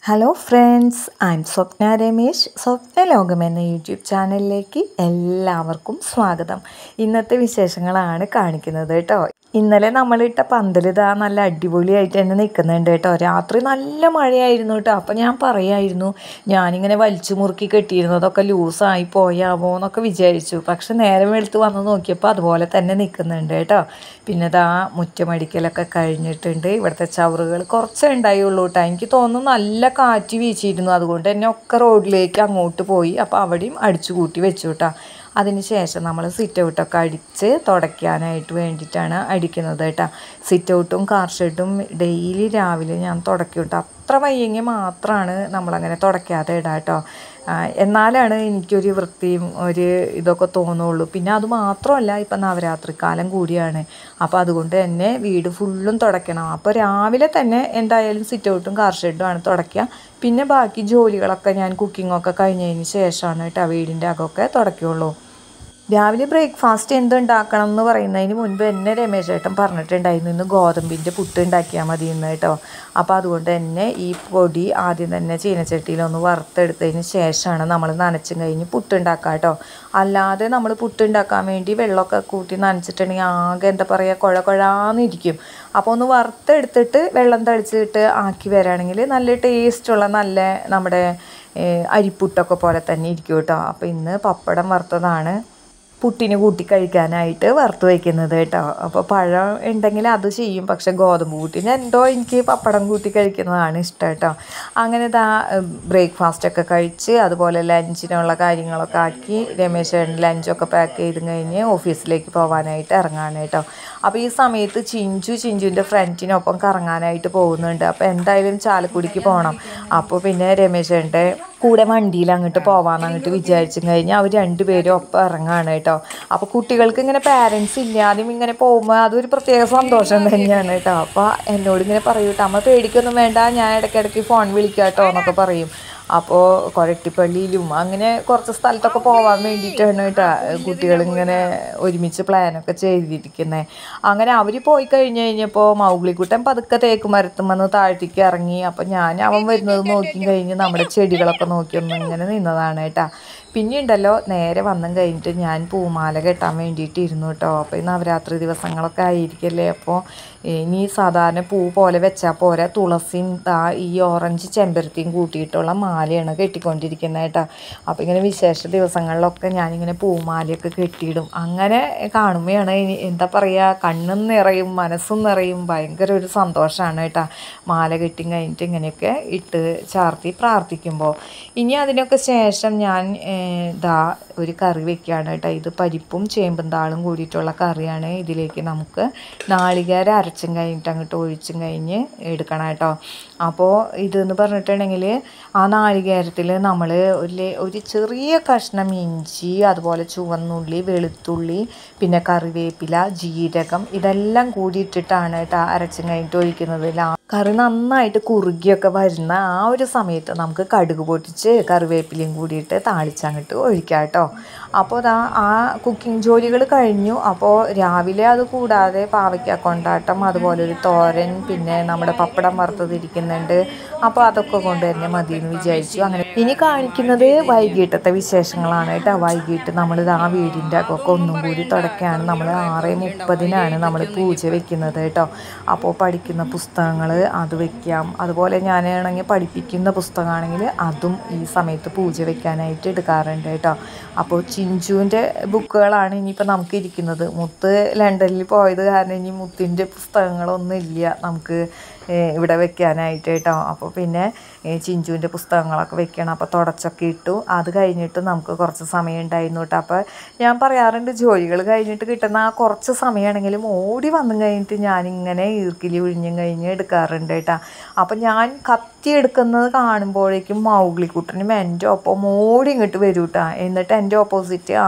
hello friends I'm Swapna Ramesh Swapna ലോകം എന്ന YouTube ചാനലിലേക്ക് എല്ലാവർക്കും സ്വാഗതം ഇന്നത്തെ വിശേഷങ്ങളാണ് കാണിക്കുന്നത് കേട്ടോ ഇന്നലെ നമ്മളിട്ട പന്തൽ ഇതാ നല്ല അടിപൊളിയായിട്ട് തന്നെ നിൽക്കുന്നുണ്ട് കേട്ടോ രാത്രി നല്ല മഴയായിരുന്നു കേട്ടോ അപ്പോൾ ഞാൻ പറയായിരുന്നു ഞാനിങ്ങനെ വലിച്ചു മുറുക്കി കെട്ടിയിരുന്നതൊക്കെ ലൂസായി പോയാവോ എന്നൊക്കെ വിചാരിച്ചു പക്ഷെ നേരം വെളുത്ത് വന്ന് നോക്കിയപ്പോൾ അതുപോലെ തന്നെ നിൽക്കുന്നുണ്ട് കേട്ടോ പിന്നെ ഇതാ മുറ്റമടിക്കലൊക്കെ കഴിഞ്ഞിട്ടുണ്ട് ഇവിടുത്തെ ചവറുകൾ കുറച്ചേ ഉണ്ടായുള്ളൂ കേട്ടോ എനിക്ക് തോന്നുന്നു നല്ല കാറ്റ് വീശിയിരുന്നു അതുകൊണ്ട് തന്നെ ഒക്കെ റോഡിലേക്ക് അങ്ങോട്ട് പോയി അപ്പോൾ അവിടെയും അടിച്ചു കൂട്ടി വെച്ചു കേട്ടോ അതിന് ശേഷം നമ്മൾ സിറ്റ് ഔട്ടൊക്കെ അടിച്ച് തുടയ്ക്കാനായിട്ട് വേണ്ടിയിട്ടാണ് അടിക്കുന്നത് കേട്ടോ സിറ്റ് ഔട്ടും കാർ ഷെഡും ഡെയിലി രാവിലെ ഞാൻ തുടയ്ക്കും കേട്ടോ അത്ര വയ്യെങ്കിൽ മാത്രമാണ് നമ്മളങ്ങനെ തുടയ്ക്കാതെ ഇടാം കേട്ടോ എന്നാലാണ് എനിക്കൊരു വൃത്തിയും ഒരു ഇതൊക്കെ തോന്നുള്ളൂ പിന്നെ അത് മാത്രമല്ല ഇപ്പം നവരാത്രി കാലം കൂടിയാണ് അപ്പോൾ അതുകൊണ്ട് തന്നെ വീട് ഫുള്ളും തുടയ്ക്കണം അപ്പോൾ രാവിലെ തന്നെ എന്തായാലും സിറ്റ് ഔട്ടും കാർ ഷെഡും ആണ് തുടയ്ക്കുക പിന്നെ ബാക്കി ജോലികളൊക്കെ ഞാൻ കുക്കിങ്ങൊക്കെ കഴിഞ്ഞതിന് ശേഷമാണ് കേട്ടോ വീടിൻ്റെ അകമൊക്കെ തുടയ്ക്കുള്ളൂ രാവിലെ ബ്രേക്ക്ഫാസ്റ്റ് എന്തുണ്ടാക്കണം എന്ന് പറയുന്നതിന് മുൻപ് എന്നെ രമേശ് ചേട്ടൻ പറഞ്ഞിട്ടുണ്ടായിരുന്നു ഇന്ന് ഗോതമ്പിൻ്റെ പുട്ട് ഉണ്ടാക്കിയാൽ മതി എന്ന് കേട്ടോ അപ്പോൾ അതുകൊണ്ട് തന്നെ ഈ പൊടി ആദ്യം തന്നെ ചീനച്ചട്ടിയിലൊന്ന് വറുത്തെടുത്തതിന് ശേഷമാണ് നമ്മൾ നനച്ചും കഴിഞ്ഞ് പുട്ടുണ്ടാക്കുക കേട്ടോ അല്ലാതെ നമ്മൾ പുട്ടുണ്ടാക്കാൻ വേണ്ടി വെള്ളമൊക്കെ കൂട്ടി നനച്ചിട്ടുണ്ടെങ്കിൽ ആകെ എന്താ പറയുക കുഴ കുഴാന്നിരിക്കും അപ്പോൾ ഒന്ന് വറുത്തെടുത്തിട്ട് വെള്ളം തളിച്ചിട്ട് ആക്കി വരാണെങ്കിൽ നല്ല ടേസ്റ്റുള്ള നല്ല നമ്മുടെ അരിപ്പുട്ടൊക്കെ പോലെ തന്നെ ഇരിക്കും കേട്ടോ അപ്പോൾ ഇന്ന് പപ്പടം വറുത്തതാണ് പുട്ടിന് കൂട്ടി കഴിക്കാനായിട്ട് വറുത്ത് വയ്ക്കുന്നത് കേട്ടോ അപ്പോൾ പഴം ഉണ്ടെങ്കിൽ അത് ചെയ്യും പക്ഷേ ഗോതമ്പ് കൂട്ടിന് എന്തോ എനിക്ക് പപ്പടം കൂട്ടി കഴിക്കുന്നതാണ് ഇഷ്ടം കേട്ടോ അങ്ങനെ ഇതാ ബ്രേക്ക്ഫാസ്റ്റൊക്കെ കഴിച്ച് അതുപോലെ ലഞ്ചിനുള്ള കാര്യങ്ങളൊക്കെ ആക്കി രമേശ് ലഞ്ചൊക്കെ പാക്ക് ചെയ്ത് കഴിഞ്ഞ് ഓഫീസിലേക്ക് പോകാനായിട്ട് ഇറങ്ങാണ് കേട്ടോ അപ്പോൾ ഈ സമയത്ത് ചിഞ്ചു ചിഞ്ചുവിൻ്റെ ഫ്രണ്ടിനൊപ്പം കറങ്ങാനായിട്ട് പോകുന്നുണ്ട് അപ്പോൾ എന്തായാലും ചാലക്കുടിക്ക് പോകണം അപ്പോൾ പിന്നെ രമേശേൻ്റെ കൂടെ വണ്ടിയിൽ അങ്ങോട്ട് പോകാമെന്ന് അങ്ങോട്ട് വിചാരിച്ചു കഴിഞ്ഞാൽ അവർ രണ്ടുപേരും ഒപ്പം ഇറങ്ങാണ് കേട്ടോ അപ്പോൾ കുട്ടികൾക്ക് ഇങ്ങനെ പാരൻസ് ഇല്ലാതെയും ഇങ്ങനെ പോകുമ്പോൾ അതൊരു പ്രത്യേക സന്തോഷം തന്നെയാണ് കേട്ടോ അപ്പോൾ എന്നോട് ഇങ്ങനെ പറയൂ കേട്ടോ അമ്മ പേടിക്കൊന്നും വേണ്ട ഞാൻ ഇടയ്ക്കിടയ്ക്ക് ഫോൺ വിളിക്കാം കേട്ടോ എന്നൊക്കെ പറയും അപ്പോൾ കൊരട്ടിപ്പള്ളിയിലും അങ്ങനെ കുറച്ച് സ്ഥലത്തൊക്കെ പോകാൻ വേണ്ടിയിട്ടാണ് കേട്ടോ കുട്ടികളിങ്ങനെ ഒരുമിച്ച് പ്ലാനൊക്കെ ചെയ്തിരിക്കുന്നത് അങ്ങനെ അവർ പോയി കഴിഞ്ഞ് കഴിഞ്ഞപ്പോൾ മൗഗ്ലിക്കുട്ടൻ പതുക്കെ തേക്ക് മരത്തുമെന്ന് താഴത്തേക്ക് ഇറങ്ങി അപ്പോൾ ഞാൻ അവൻ വരുന്നത് നോക്കി കഴിഞ്ഞ് നമ്മുടെ ചെടികളൊക്കെ നോക്കി ഒന്ന് ഇങ്ങനെ നിന്നതാണ് കേട്ടോ പിന്നെ ഉണ്ടല്ലോ നേരെ വന്നും കഴിഞ്ഞിട്ട് ഞാൻ പൂമാല കെട്ടാൻ വേണ്ടിയിട്ട് ഇരുന്നു കേട്ടോ അപ്പോൾ ഈ നവരാത്രി ദിവസങ്ങളൊക്കെ ആയിരിക്കല്ലേ അപ്പോൾ ഇനി സാധാരണ പൂ പോലെ വെച്ചാൽ പോരാ തുളസിയും ഈ ഓറഞ്ച് ചെമ്പരത്തിയും കൂട്ടിയിട്ടുള്ള മാലയാണ് കെട്ടിക്കൊണ്ടിരിക്കുന്നത് കേട്ടോ അപ്പോൾ ഇങ്ങനെ വിശേഷ ദിവസങ്ങളിലൊക്കെ ഞാനിങ്ങനെ പൂമാലയൊക്കെ കെട്ടിയിടും അങ്ങനെ കാണുമ്പോഴാണ് എന്താ പറയുക കണ്ണും നിറയും മനസ്സും നിറയും ഭയങ്കര ഒരു സന്തോഷമാണ് കേട്ടോ മാല കെട്ടി കഴിഞ്ഞിട്ട് ഇങ്ങനെയൊക്കെ ഇട്ട് ചാർത്തി പ്രാർത്ഥിക്കുമ്പോൾ ഇനി അതിനൊക്കെ ശേഷം ഞാൻ ഇതാ ഒരു കറി വെക്കുകയാണ് കേട്ടോ ഇത് പരിപ്പും ചേമ്പും താളും കൂടിയിട്ടുള്ള കറിയാണ് ഇതിലേക്ക് നമുക്ക് നാളികേരം അരച്ചും കഴിഞ്ഞിട്ട് അങ്ങോട്ട് ഒഴിച്ചും കഴിഞ്ഞ് എടുക്കണം കേട്ടോ അപ്പോൾ ഇതെന്ന് പറഞ്ഞിട്ടുണ്ടെങ്കിൽ ആ നാളികേരത്തിൽ നമ്മൾ ഒരു ഒരു ചെറിയ കഷ്ണം ഇഞ്ചി അതുപോലെ ചുവന്നുള്ളി വെളുത്തുള്ളി പിന്നെ കറിവേപ്പില ജീരകം ഇതെല്ലാം കൂടി ഇട്ടിട്ടാണ് കേട്ടോ അരച്ചും കഴിഞ്ഞിട്ട് ഒഴിക്കുന്നത് കറി നന്നായിട്ട് കുറുകിയൊക്കെ വരുന്ന ആ ഒരു സമയത്ത് നമുക്ക് കടുക് പൊട്ടിച്ച് കറിവേപ്പിലയും കൂടിയിട്ട് താളിച്ചങ്ങോട്ട് ഒഴിക്കാം കേട്ടോ അപ്പോൾ അതാ ആ കുക്കിംഗ് ജോലികൾ കഴിഞ്ഞു അപ്പോൾ രാവിലെ അത് കൂടാതെ പാവയ്ക്ക കൊണ്ടാട്ടം അതുപോലെ ഒരു തോരൻ പിന്നെ നമ്മുടെ പപ്പടം വറുത്തതിരിക്കുന്നുണ്ട് അപ്പോൾ അതൊക്കെ കൊണ്ട് തന്നെ മതി എന്ന് വിചാരിച്ചു അങ്ങനെ ഇനി കാണിക്കുന്നത് വൈകിട്ടത്തെ വിശേഷങ്ങളാണ് കേട്ടോ വൈകിട്ട് നമ്മൾ ആ വീടിൻ്റെ അകമൊക്കെ ഒന്നും കൂടി തുടക്കുകയാണ് നമ്മൾ ആറ് മുപ്പതിനാണ് നമ്മൾ പൂജ വെക്കുന്നത് കേട്ടോ അപ്പോൾ പഠിക്കുന്ന പുസ്തകങ്ങൾ അത് വെക്കാം അതുപോലെ ഞാനാണെങ്കിൽ പഠിപ്പിക്കുന്ന പുസ്തകമാണെങ്കിൽ അതും ഈ സമയത്ത് പൂജ വെക്കാനായിട്ട് എടുക്കാറുണ്ട് കേട്ടോ അപ്പോൾ ചിഞ്ചുവിൻ്റെ ബുക്കുകളാണ് ഇനിയിപ്പോൾ നമുക്ക് ഇരിക്കുന്നത് മുത്ത് ലണ്ടനിൽ പോയത് കാരണം ഇനി മുത്തിൻ്റെ പുസ്തകങ്ങളൊന്നും ഇല്ല നമുക്ക് ഇവിടെ വെക്കാനായിട്ട് കേട്ടോ അപ്പോൾ പിന്നെ ചിഞ്ചുവിൻ്റെ പുസ്തകങ്ങളൊക്കെ വെക്കണം അപ്പോൾ തുടച്ചൊക്കെ ഇട്ടു അത് കഴിഞ്ഞിട്ട് നമുക്ക് കുറച്ച് സമയം ഉണ്ടായിരുന്നു കേട്ടോ അപ്പോൾ ഞാൻ പറയാറുണ്ട് ജോലികൾ കഴിഞ്ഞിട്ട് കിട്ടുന്ന ആ കുറച്ച് സമയമാണെങ്കിലും ഓടി വന്നു കഴിഞ്ഞിട്ട് ഞാനിങ്ങനെ ഈർക്കിലി ഒഴിഞ്ഞും കഴിഞ്ഞ് എടുക്കാറുണ്ട് കേട്ടോ അപ്പോൾ ഞാൻ കത്തി എടുക്കുന്നത് കാണുമ്പോഴേക്കും മൗഗ്ലിക്കുട്ടനും എൻ്റെ ഒപ്പം ഓടി ഇങ്ങോട്ട് വരും കേട്ടോ എന്നിട്ട് എൻ്റെ ഓപ്പോസിറ്റ് ആ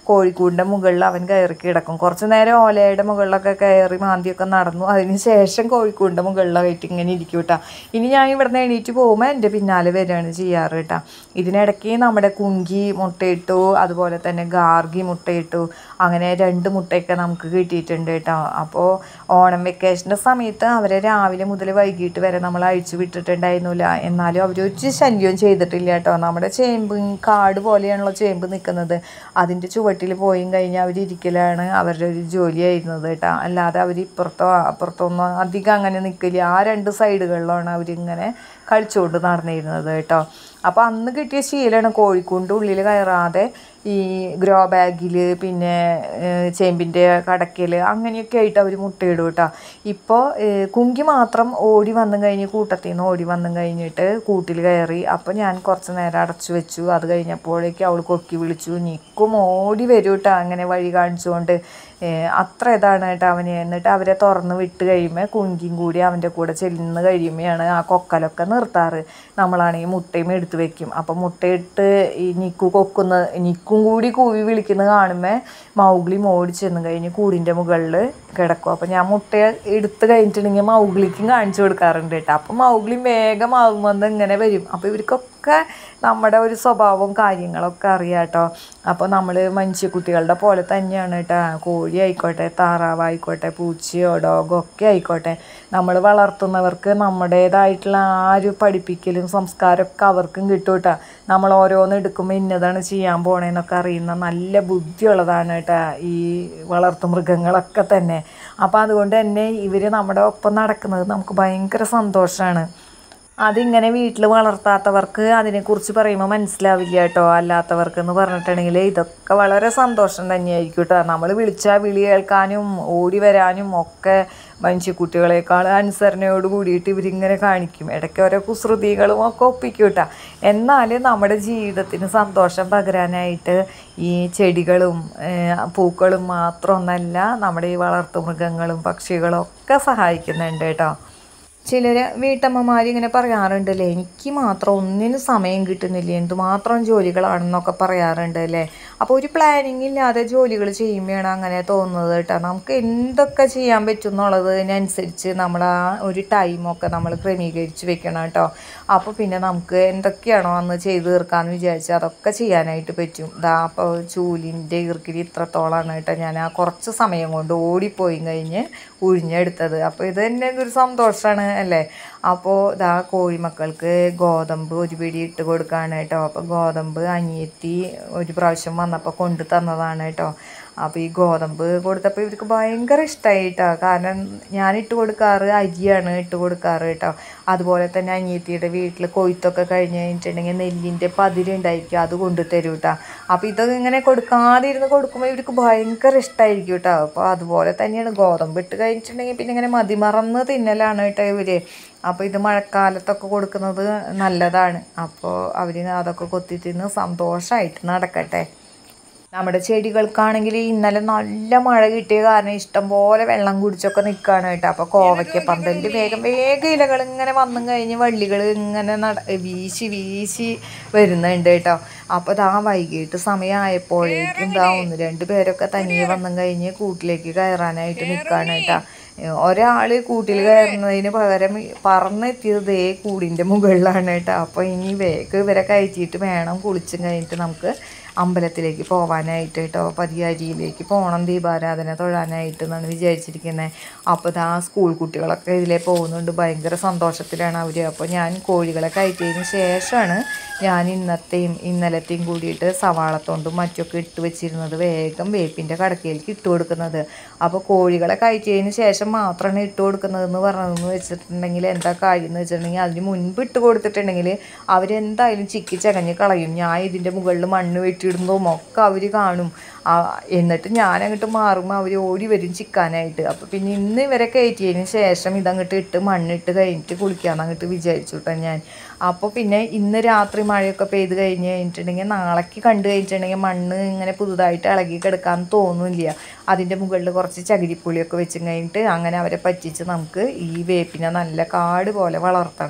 കോഴിക്കൂടിൻ്റെ മുകളിൽ അവൻ കയറി കിടക്കും കുറച്ച് നേരം ഓലയുടെ മുകളിലൊക്കെ കയറി മാന്തിയൊക്കെ നടന്നു അതിന് ശേഷം കോഴിക്കൂടിൻ്റെ മുകളിലായിട്ട് ഇങ്ങനെ ഇരിക്കും കേട്ടോ ഇനി ഞാൻ ഇവിടുന്ന് എണീറ്റ് പോകുമ്പോൾ എൻ്റെ പിന്നാലെ വരികയാണ് ചെയ്യാറ് കേട്ടോ ഇതിനിടയ്ക്ക് നമ്മുടെ കുങ്കി മുട്ടയിട്ടു അതുപോലെ തന്നെ ഗാർഗി മുട്ടയിട്ടു അങ്ങനെ രണ്ട് മുട്ടയൊക്കെ നമുക്ക് കിട്ടിയിട്ടുണ്ട് കേട്ടോ അപ്പോൾ ഓണം വെക്കേഷൻ്റെ സമയത്ത് അവരെ രാവിലെ മുതൽ വൈകിട്ട് വരെ നമ്മൾ അഴിച്ചു വിട്ടിട്ടുണ്ടായിരുന്നില്ല എന്നാലും അവർ ഒരു ശല്യവും ചെയ്തിട്ടില്ല കേട്ടോ നമ്മുടെ ചേമ്പ് കാട് പോലെയാണല്ലോ ചേമ്പ് നിൽക്കുന്നത് അതിൻ്റെ ചുവട്ടിൽ പോയും കഴിഞ്ഞാൽ അവരിയ്ക്കലാണ് അവരുടെ ഒരു ജോലിയായിരുന്നത് കേട്ടോ അല്ലാതെ അവർ ഇപ്പുറത്തോ അപ്പുറത്തോ ഒന്നും അധികം അങ്ങനെ നിൽക്കില്ല ആ രണ്ട് സൈഡുകളിലാണ് അവരിങ്ങനെ കളിച്ചുകൊണ്ട് നടന്നിരുന്നത് കേട്ടോ അപ്പോൾ അന്ന് കിട്ടിയ ശീലമാണ് കോഴിക്കൂടിൻ്റെ ഉള്ളിൽ കയറാതെ ഈ ഗ്രോ ബാഗിൽ പിന്നെ ഏഹ്, ചേമ്പിൻ്റെ കടക്കൽ അങ്ങനെയൊക്കെ ആയിട്ട് അവർ മുട്ടയിടും കേട്ടോ ഇപ്പോൾ ഏഹ്, കുങ്കി മാത്രം ഓടി വന്നു കഴിഞ്ഞ് കൂട്ടത്തിൽ നിന്ന് ഓടി വന്നു കഴിഞ്ഞിട്ട് കൂട്ടിൽ കയറി അപ്പോൾ ഞാൻ കുറച്ച് നേരം അടച്ചു വെച്ചു അത് കഴിഞ്ഞപ്പോഴേക്ക് അവൾ കൊക്കി വിളിച്ചു നിൽക്കും ഓടി വരും കേട്ടോ അങ്ങനെ വഴി കാണിച്ചുകൊണ്ട് ഏഹ്, അത്ര ഇതാണ് കേട്ടോ അവന് എന്നിട്ട് അവരെ തുറന്ന് വിട്ട് കഴിയുമ്പോൾ കുങ്കിയും കൂടി അവൻ്റെ കൂടെ ചെല്ലുന്ന കഴിയുമ്പോഴാണ് ആ കൊക്കലൊക്കെ നിർത്താറ് നമ്മളാണെങ്കിൽ മുട്ടയും എടുത്ത് വെക്കും അപ്പം മുട്ടയിട്ട് ഈ നിക്കു കൊക്കുന്ന നിക്കും കൂടി കൂവി വിളിക്കുന്നത് കാണുമ്പോൾ മൗഗ്ലി മോടി ചെന്ന് കഴിഞ്ഞ് കൂടിൻ്റെ മുകളിൽ കിടക്കും അപ്പം ഞാൻ മുട്ട എടുത്ത് കഴിഞ്ഞിട്ടുണ്ടെങ്കിൽ മൗഗ്ലിക്കും കാണിച്ചു കൊടുക്കാറുണ്ട് കേട്ടോ അപ്പം മൗഗ്ലി വേഗം ആകുമ്പോൾ ഇങ്ങനെ വരും അപ്പോൾ ഇവർക്കൊക്കെ നമ്മുടെ ഒരു സ്വഭാവവും കാര്യങ്ങളൊക്കെ അറിയാം കേട്ടോ അപ്പോൾ നമ്മൾ മനുഷ്യക്കുട്ടികളുടെ പോലെ തന്നെയാണ് കേട്ടോ കോഴി ആയിക്കോട്ടെ താറാവായിക്കോട്ടെ പൂച്ചയോ ഡോഗോ ഒക്കെ ആയിക്കോട്ടെ നമ്മൾ വളർത്തുന്നവർക്ക് നമ്മുടേതായിട്ടുള്ള ആ ഒരു പഠിപ്പിക്കലും സംസ്കാരമൊക്കെ അവർക്കും കിട്ടും കേട്ടോ നമ്മൾ ഓരോന്ന് എടുക്കുമ്പോൾ ഇന്നതാണ് ചെയ്യാൻ പോണേന്നൊക്കെ അറിയുന്ന നല്ല ബുദ്ധിയുള്ളതാണ് കേട്ടോ ഈ വളർത്തു മൃഗങ്ങളൊക്കെ തന്നെ അപ്പോൾ അതുകൊണ്ട് തന്നെ ഇവർ നമ്മുടെ ഒപ്പം നടക്കുന്നത് നമുക്ക് ഭയങ്കര സന്തോഷമാണ് അതിങ്ങനെ വീട്ടിൽ വളർത്താത്തവർക്ക് അതിനെക്കുറിച്ച് പറയുമ്പോൾ മനസ്സിലാവില്ല കേട്ടോ അല്ലാത്തവർക്ക് എന്ന് പറഞ്ഞിട്ടുണ്ടെങ്കിൽ ഇതൊക്കെ വളരെ സന്തോഷം തന്നെയായിരിക്കും കേട്ടോ നമ്മൾ വിളിച്ചാൽ വിളി കേൾക്കാനും ഓടി വരാനും ഒക്കെ മനുഷ്യക്കുട്ടികളെക്കാൾ അനുസരണയോട് കൂടിയിട്ട് ഇവരിങ്ങനെ കാണിക്കും ഇടയ്ക്ക് ഓരോ കുസൃതികളും ഒക്കെ ഒപ്പിക്കും കേട്ടോ എന്നാൽ നമ്മുടെ ജീവിതത്തിന് സന്തോഷം പകരാനായിട്ട് ഈ ചെടികളും ഏഹ്, പൂക്കളും മാത്രമൊന്നല്ല നമ്മുടെ ഈ വളർത്തുമൃഗങ്ങളും പക്ഷികളും ഒക്കെ സഹായിക്കുന്നുണ്ട് കേട്ടോ ചിലർ വീട്ടമ്മമാർ ഇങ്ങനെ പറയാറുണ്ടല്ലേ എനിക്ക് മാത്രം ഒന്നിനും സമയം കിട്ടുന്നില്ല എന്തുമാത്രം ജോലികളാണെന്നൊക്കെ പറയാറുണ്ട് അല്ലേ അപ്പോൾ ഒരു പ്ലാനിങ് ഇല്ലാതെ ജോലികൾ ചെയ്യുമ്പോഴാണ് അങ്ങനെ തോന്നുന്നത് കേട്ടോ നമുക്ക് എന്തൊക്കെ ചെയ്യാൻ പറ്റും എന്നുള്ളതിനനുസരിച്ച് നമ്മൾ ആ ഒരു ടൈമൊക്കെ നമ്മൾ ക്രമീകരിച്ച് വെക്കണം കേട്ടോ അപ്പോൾ പിന്നെ നമുക്ക് എന്തൊക്കെയാണോ അന്ന് ചെയ്ത് തീർക്കാമെന്ന് വിചാരിച്ച് അതൊക്കെ ചെയ്യാനായിട്ട് പറ്റും ഇതാ അപ്പോൾ ചൂലിൻ്റെ ഈർക്കിൽ ഇത്രത്തോളമാണ് കേട്ടോ ഞാൻ ആ കുറച്ച് സമയം കൊണ്ട് ഓടിപ്പോയി കഴിഞ്ഞ് ഉഴിഞ്ഞെടുത്തത് അപ്പോൾ ഇത് തന്നെ ഒരു സന്തോഷമാണ് അല്ലേ അപ്പോൾ ഇതാ കോഴിമക്കൾക്ക് ഗോതമ്പ് ഒരു പിടി ഇട്ട് കൊടുക്കുകയാണ് കേട്ടോ അപ്പോൾ ഗോതമ്പ് അനിയത്തി ഒരു പ്രാവശ്യം വന്നപ്പോൾ കൊണ്ടു തന്നതാണ് കേട്ടോ അപ്പോൾ ഈ ഗോതമ്പ് കൊടുത്തപ്പോൾ ഇവർക്ക് ഭയങ്കര ഇഷ്ടമായി കേട്ടോ കാരണം ഞാൻ ഇട്ട് കൊടുക്കാറ് അരിയാണ് ഇട്ട് കൊടുക്കാറ് കേട്ടോ അതുപോലെ തന്നെ അനിയത്തിയുടെ വീട്ടിൽ കൊയ്ത്തൊക്കെ കഴിഞ്ഞ് കഴിഞ്ഞിട്ടുണ്ടെങ്കിൽ നെല്ലിൻ്റെ പതിരുണ്ടായിരിക്കും അത് കൊണ്ടു തരും കേട്ടോ അപ്പോൾ ഇതൊക്കെ ഇങ്ങനെ കൊടുക്കാതെ ഇരുന്ന് കൊടുക്കുമ്പോൾ ഇവർക്ക് ഭയങ്കര ഇഷ്ടമായിരിക്കും കേട്ടോ അപ്പോൾ അതുപോലെ തന്നെയാണ് ഗോതമ്പ് ഇട്ട് കഴിഞ്ഞിട്ടുണ്ടെങ്കിൽ പിന്നെ ഇങ്ങനെ മതിമറന്ന് തിന്നലാണ് കേട്ടോ ഇവർ അപ്പോൾ ഇത് മഴക്കാലത്തൊക്കെ കൊടുക്കുന്നത് നല്ലതാണ് അപ്പോൾ അവർ അതൊക്കെ കൊത്തി തിന്ന് സന്തോഷമായിട്ട് നടക്കട്ടെ നമ്മുടെ ചെടികൾക്കാണെങ്കിൽ ഇന്നലെ നല്ല മഴ കിട്ടിയ കാരണം ഇഷ്ടം പോലെ വെള്ളം കുടിച്ചൊക്കെ നിൽക്കുകയാണ് കേട്ടോ അപ്പോൾ കോവയ്ക്ക പന്തലിൽ വേഗം വേഗം ഇലകൾ ഇങ്ങനെ വന്നു കഴിഞ്ഞ് വള്ളികൾ ഇങ്ങനെ നട വീശി വീശി വരുന്നുണ്ട് കേട്ടോ അപ്പോൾ ഇതാ വൈകിട്ട് സമയമായപ്പോഴേക്കും ഇതാ ഒന്ന് രണ്ട് പേരൊക്കെ തനിയെ വന്നു കഴിഞ്ഞ് കൂട്ടിലേക്ക് കയറാനായിട്ട് നിൽക്കുകയാണ് കേട്ടോ ഒരാൾ കൂട്ടിൽ കയറുന്നതിന് പകരം പറന്നെത്തിയത് ദേ കൂടിൻ്റെ മുകളിലാണ് കേട്ടോ അപ്പോൾ ഇനി വേഗം ഇവരെ കയറ്റിയിട്ട് വേണം കുളിച്ചും കഴിഞ്ഞിട്ട് നമുക്ക് അമ്പലത്തിലേക്ക് പോകാനായിട്ട് കേട്ടോ പതിയാരിയിലേക്ക് പോകണം ദീപാരാധന തൊഴാനായിട്ട് എന്നാണ് വിചാരിച്ചിരിക്കുന്നത് അപ്പോൾ ഇതാ സ്കൂൾ കുട്ടികളൊക്കെ ഇതിലേ പോകുന്നുണ്ട് ഭയങ്കര സന്തോഷത്തിലാണ് അവർ അപ്പോൾ ഞാൻ കോഴികളെ കയറ്റിയതിന് ശേഷമാണ് ഞാൻ ഇന്നത്തെയും ഇന്നലത്തെയും കൂടിയിട്ട് സവാളത്തോണ്ടും മറ്റൊക്കെ ഇട്ട് വെച്ചിരുന്നത് വേഗം വേപ്പിൻ്റെ കടക്കയിലേക്ക് ഇട്ട് കൊടുക്കുന്നത് അപ്പോൾ കോഴികളെ കയറ്റിയതിന് ശേഷം മാത്രമാണ് ഇട്ട് കൊടുക്കുന്നതെന്ന് പറഞ്ഞതെന്ന് വെച്ചിട്ടുണ്ടെങ്കിൽ എന്താ കാര്യം എന്ന് വെച്ചിട്ടുണ്ടെങ്കിൽ അതിന് മുൻപ് ഇട്ട് കൊടുത്തിട്ടുണ്ടെങ്കിൽ അവരെന്തായാലും ചിക്കി ചകഞ്ഞ് കളയും ഞാൻ ഇതിൻ്റെ മുകളിൽ മണ്ണ് വെട്ടിയിടുന്നതും ഒക്കെ അവർ കാണും ആ, എന്നിട്ട് ഞാൻ അങ്ങോട്ട് മാറുമ്പോൾ അവർ ഓടി വരും ചിക്കാനായിട്ട് അപ്പോൾ പിന്നെ ഇന്ന് ഇവരെ കയറ്റിയതിന് ശേഷം ഇതങ്ങോട്ട് ഇട്ട് മണ്ണിട്ട് കഴിഞ്ഞിട്ട് കുളിക്കാമെന്ന് അങ്ങോട്ട് വിചാരിച്ചു കേട്ടോ ഞാൻ അപ്പോൾ പിന്നെ ഇന്ന് രാത്രി മഴയൊക്കെ പെയ്ത് കഴിഞ്ഞ് കഴിഞ്ഞിട്ടുണ്ടെങ്കിൽ നാളേക്ക് കണ്ടു കഴിഞ്ഞിട്ടുണ്ടെങ്കിൽ മണ്ണ് ഇങ്ങനെ പുതുതായിട്ട് ഇളകി കിടക്കാൻ തോന്നില്ല അതിൻ്റെ മുകളിൽ കുറച്ച് ചകിരിപ്പുളിയൊക്കെ വെച്ച് കഴിഞ്ഞിട്ട് അങ്ങനെ അവരെ പറ്റിച്ച് നമുക്ക് ഈ വേപ്പിനെ നല്ല കാട് പോലെ വളർത്തണം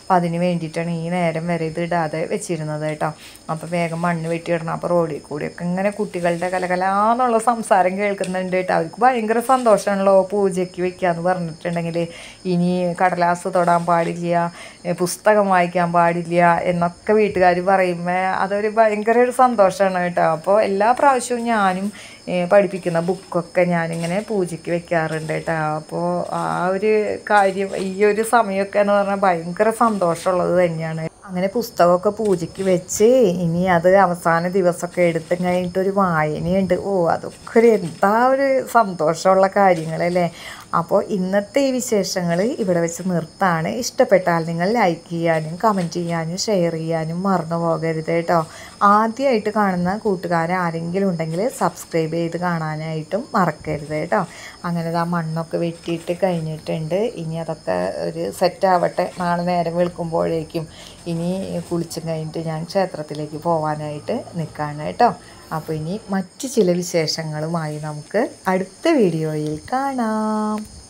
അപ്പോൾ അതിന് വേണ്ടിയിട്ടാണ് ഈ നേരം വരെ ഇത് ഇടാതെ വെച്ചിരുന്നത് കേട്ടോ അപ്പോൾ വേഗം മണ്ണ് വെട്ടിയിടണം അപ്പോൾ റോഡിൽ കൂടിയൊക്കെ ഇങ്ങനെ കുട്ടികളുടെ കലകലാന്നുള്ള സംസാരം കേൾക്കുന്നുണ്ട് കേട്ടോ അവർക്ക് ഭയങ്കര സന്തോഷമാണല്ലോ പൂജയ്ക്ക് വെക്കാന്ന് പറഞ്ഞിട്ടുണ്ടെങ്കിൽ ഇനി കടലാസ് തൊടാൻ പാടില്ല ഏ, പുസ്തകം വായിക്കാൻ പാടില്ല എന്നൊക്കെ വീട്ടുകാർ പറയുമ്പോൾ അതൊരു ഭയങ്കര ഒരു സന്തോഷമാണ് കേട്ടോ അപ്പോൾ എല്ലാ പ്രാവശ്യവും ഞാനും ഏ, പഠിപ്പിക്കുന്ന ബുക്കൊക്കെ ഞാനിങ്ങനെ പൂജയ്ക്ക് വെക്കാറുണ്ട് കേട്ടോ അപ്പോൾ ആ ഒരു കാര്യം ഈ ഒരു സമയമൊക്കെ എന്ന് പറഞ്ഞാൽ ഭയങ്കര സന്തോഷമുള്ളത് തന്നെയാണ് അങ്ങനെ പുസ്തകമൊക്കെ പൂജയ്ക്ക് വെച്ച് ഇനി അത് അവസാന ദിവസമൊക്കെ എടുത്തും കഴിഞ്ഞിട്ടൊരു വായനയുണ്ട് ഓ അതൊക്കെ ഒരു എന്താ ഒരു സന്തോഷമുള്ള കാര്യങ്ങളല്ലേ അപ്പോൾ ഇന്നത്തെ ഈ വിശേഷങ്ങൾ ഇവിടെ വെച്ച് നിർത്താണ് ഇഷ്ടപ്പെട്ടാൽ നിങ്ങൾ ലൈക്ക് ചെയ്യാനും കമൻറ്റ് ചെയ്യാനും ഷെയർ ചെയ്യാനും മറന്നു പോകരുത് കേട്ടോ ആദ്യമായിട്ട് കാണുന്ന കൂട്ടുകാർ ആരെങ്കിലും ഉണ്ടെങ്കിൽ സബ്സ്ക്രൈബ് ചെയ്ത് കാണാനായിട്ടും മറക്കരുത് കേട്ടോ അങ്ങനെ ആ മണ്ണൊക്കെ വെട്ടിയിട്ട് കഴിഞ്ഞിട്ടുണ്ട് ഇനി അതൊക്കെ ഒരു സെറ്റ് ആവട്ടെ നാളെ നേരം വെളുക്കുമ്പോഴേക്കും ഇനി കുളിച്ചും കഴിഞ്ഞിട്ട് ഞാൻ ക്ഷേത്രത്തിലേക്ക് പോകാനായിട്ട് നിൽക്കുകയാണ് കേട്ടോ അപ്പോൾ ഇനി മറ്റ് ചില വിശേഷങ്ങളുമായി നമുക്ക് അടുത്ത വീഡിയോയിൽ കാണാം